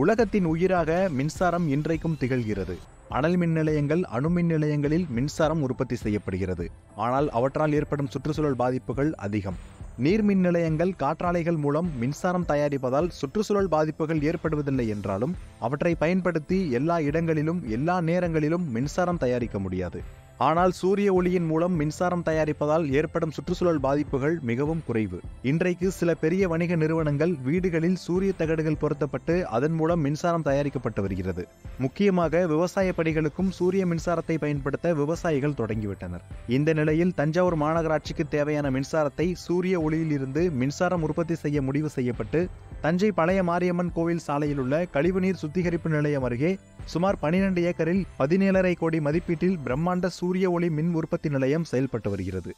உலகத்தின் உயிராக மின்சாரம் இன்றைக்கும் திகழ்கிறது அனல் மின் நிலையங்கள் அணுமின் நிலையங்களில் மின்சாரம் உற்பத்தி செய்யப்படுகிறது ஆனால் அவற்றால் ஏற்படும் சுற்றுச்சூழல் பாதிப்புகள் அதிகம் நீர்மின் நிலையங்கள் காற்றாலைகள் மூலம் மின்சாரம் தயாரிப்பதால் சுற்றுச்சூழல் பாதிப்புகள் ஏற்படுவதில்லை என்றாலும் அவற்றை பயன்படுத்தி எல்லா இடங்களிலும் எல்லா நேரங்களிலும் மின்சாரம் தயாரிக்க முடியாது ஆனால் சூரிய ஒளியின் மூலம் மின்சாரம் தயாரிப்பதால் ஏற்படும் சுற்றுச்சூழல் பாதிப்புகள் மிகவும் குறைவு இன்றைக்கு சில பெரிய வணிக நிறுவனங்கள் வீடுகளில் சூரிய தகடுகள் பொருத்தப்பட்டு அதன் மூலம் மின்சாரம் தயாரிக்கப்பட்டு வருகிறது முக்கியமாக விவசாய பணிகளுக்கும் சூரிய மின்சாரத்தை பயன்படுத்த விவசாயிகள் தொடங்கிவிட்டனர் இந்த நிலையில் தஞ்சாவூர் மாநகராட்சிக்கு தேவையான மின்சாரத்தை சூரிய ஒளியில் இருந்து மின்சாரம் உற்பத்தி செய்ய முடிவு செய்யப்பட்டு தஞ்சை பழைய மாரியம்மன் கோவில் சாலையில் உள்ள கழிவுநீர் சுத்திகரிப்பு நிலையம் அருகே சுமார் பனிரெண்டு ஏக்கரில் பதினேழரை கோடி மதிப்பீட்டில் பிரம்மாண்ட சூரிய ஒளி மின் உற்பத்தி நிலையம் செயல்பட்டு வருகிறது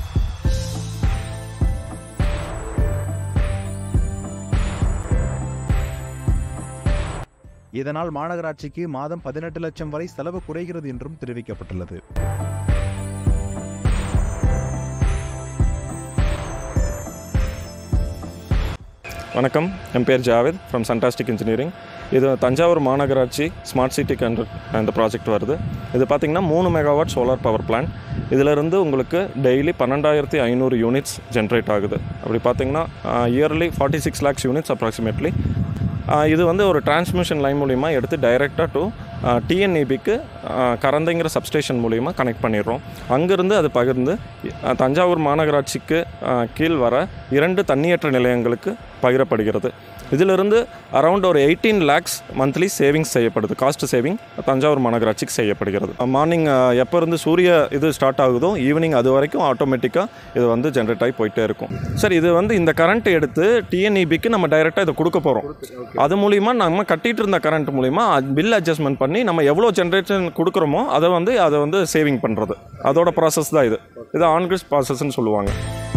இதனால் மாநகராட்சிக்கு மாதம் பதினெட்டு லட்சம் வரை செலவு குறைகிறது என்றும் தெரிவிக்கப்பட்டுள்ளது வணக்கம் என் பேர் ஜாவேத் ஃப்ரம் சன்டாஸ்டிக் இன்ஜினியரிங் இது தஞ்சாவூர் மாநகராட்சி ஸ்மார்ட் சிட்டி கண்ட்ர இந்த ப்ராஜெக்ட் வருது இது பார்த்திங்கன்னா மூணு மெகாவாட் சோலார் பவர் பிளான்ட் இதிலிருந்து உங்களுக்கு டெய்லி பன்னெண்டாயிரத்தி ஐநூறு யூனிட்ஸ் ஜென்ரேட் ஆகுது அப்படி பார்த்தீங்கன்னா yearly forty six lakhs units approximately இது வந்து ஒரு டிரான்ஸ்மிஷன் லைன் மூலிமா எடுத்து டைரெக்டாக டு டிஎன்இபிக்கு கரந்தைங்கிற சப்ஸ்டேஷன் மூலிமா கனெக்ட் பண்ணிடுறோம் அங்கேருந்து அது பகிர்ந்து அஹ், தஞ்சாவூர் மாநகராட்சிக்கு அஹ், கீழ் வர இரண்டு தண்ணியற்ற நிலையங்களுக்கு பகிரப்படுகிறது இதிலிருந்து அரவுண்ட் ஒரு எயிட்டீன் லேக்ஸ் மந்த்லி சேவிங்ஸ் செய்யப்படுது காஸ்ட் சேவிங் தஞ்சாவூர் மாநகராட்சிக்கு செய்யப்படுகிறது மார்னிங் எப்போ இருந்து சூரிய இது ஸ்டார்ட் ஆகுதோ ஈவினிங் அது வரைக்கும் ஆட்டோமேட்டிக்காக இது வந்து ஜென்ரேட் ஆகி போயிட்டே இருக்கும் சார் இது வந்து இந்த கரண்ட் எடுத்து டிஎன்இபிக்கு நம்ம டைரெக்டாக இதை கொடுக்க போகிறோம் அது மூலிமா நம்ம கட்டிட்டு இருந்த கரண்ட் மூலிமா பில் அட்ஜஸ்ட்மெண்ட் பண்ணி நம்ம எவ்வளோ ஜென்ரேஷன் கொடுக்குறோமோ அதை வந்து அதை வந்து சேவிங் பண்ணுறது அதோட ப்ராசஸ் தான் இது இது ஆன்கிரிஸ் ப்ராசஸ்ன்னு சொல்லுவாங்க